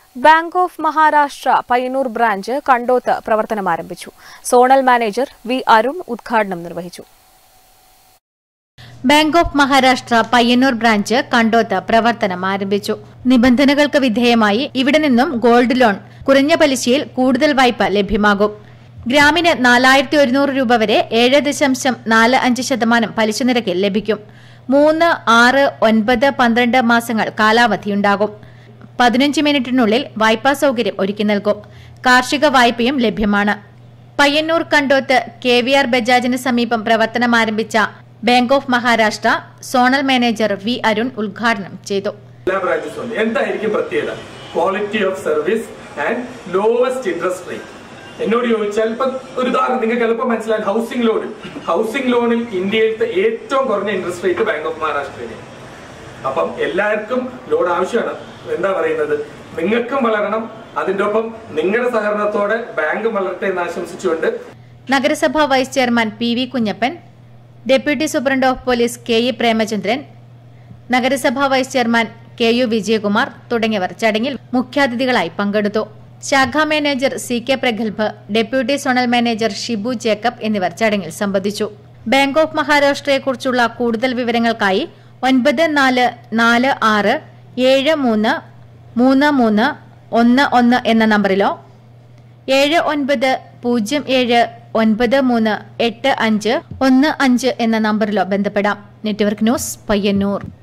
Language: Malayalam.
bank of Maharashtra Payyanur branch Kandoth പ്രവർത്തനം ആരംഭിച്ചു സോണൽ മാനേജർ വി അരുൺ ഉദ്ഘാടനം നിർവഹിച്ചു Bank of Maharashtra Payyanur branch Kandoth പ്രവർത്തനം ആരംഭിച്ചു നിബന്ധനകൾക്ക് വിധേയമായി ഇവിടെ നിന്നും ഗോൾഡ് ലോൺ കുറഞ്ഞ പലിശയിൽ കൂടുതൽ വായ്പ ലഭ്യമാകും ഗ്രാമിന് നാലായിരത്തി ഒരുന്നൂറ് രൂപ വരെ ഏഴ് ദശാംശം നാല് അഞ്ച് ശതമാനം പലിശ നിരക്കിൽ ലഭിക്കും മൂന്ന് ആറ് ഒൻപത് പന്ത്രണ്ട് മാസങ്ങൾ കാലാവധിയുണ്ടാകും പതിനഞ്ച് മിനിറ്റിനുള്ളിൽ വായ്പാ സൗകര്യം ഒരുക്കി നൽകും കാർഷിക വായ്പയും ലഭ്യമാണ് Payyanur Kandoth K V R ബജാജിന് സമീപം പ്രവർത്തനം ആരംഭിച്ച Bank of Maharashtra zonal manager V Arun ഉദ്ഘാടനം ചെയ്തു എല്ലാ ബ്രാഞ്ചസും ഉണ്ട് എന്തായിരിക്കും പ്രത്യേകത quality of service and lowest interest rate എന്നോട് ചോദിച്ചാൽ ഇപ്പൊ ഒരു ഉദാഹരണം നിങ്ങൾക്ക് എളുപ്പം മനസ്സിലായി ഹൗസിംഗ് ലോൺ ഹൗസിംഗ് ലോണിൽ ഇന്ത്യയിലത്തെ ഏറ്റവും കുറഞ്ഞ ഇൻട്രസ്റ്റ് റേറ്റ് ബാങ്ക് ഓഫ് മഹാരാഷ്ട്രയിലാണ് അപ്പം എല്ലാവർക്കും ലോൺ ആവശ്യമാണ് എന്താ പറയുന്നത് നിങ്ങൾക്കും വളരണം അതിന്റെ ഒപ്പം നിങ്ങളുടെ സഹകരണത്തോടെ ബാങ്കും വളരട്ടെ എന്ന് ആശംസിച്ചുകൊണ്ട് നഗരസഭാ vice chairman P V Kunjappan deputy superintendent of police K E Premachandran നഗരസഭാ vice chairman K U Vijayakumar തുടങ്ങിയവർ ചടങ്ങിൽ മുഖ്യാതിഥികളായി പങ്കെടുത്തു ശാഖാ manager C K Pragath deputy zonal manager Shibu Jacob എന്നിവർ ചടങ്ങിൽ സംബന്ധിച്ചു ബാങ്ക് ഓഫ് മഹാരാഷ്ട്രയെക്കുറിച്ചുള്ള കൂടുതൽ വിവരങ്ങൾക്കായി ഒൻപത് നാല് നാല് ആറ് ഏഴ് മൂന്ന് മൂന്ന് മൂന്ന് ഒന്ന് ഒന്ന് എന്ന നമ്പറിലോ ഏഴ് ഒൻപത് പൂജ്യം ഏഴ് ഒൻപത് മൂന്ന് എട്ട് അഞ്ച് ഒന്ന് അഞ്ച് എന്ന നമ്പറിലോ ബന്ധപ്പെടാം നെറ്റ്വർക്ക് ന്യൂസ് പയ്യന്നൂർ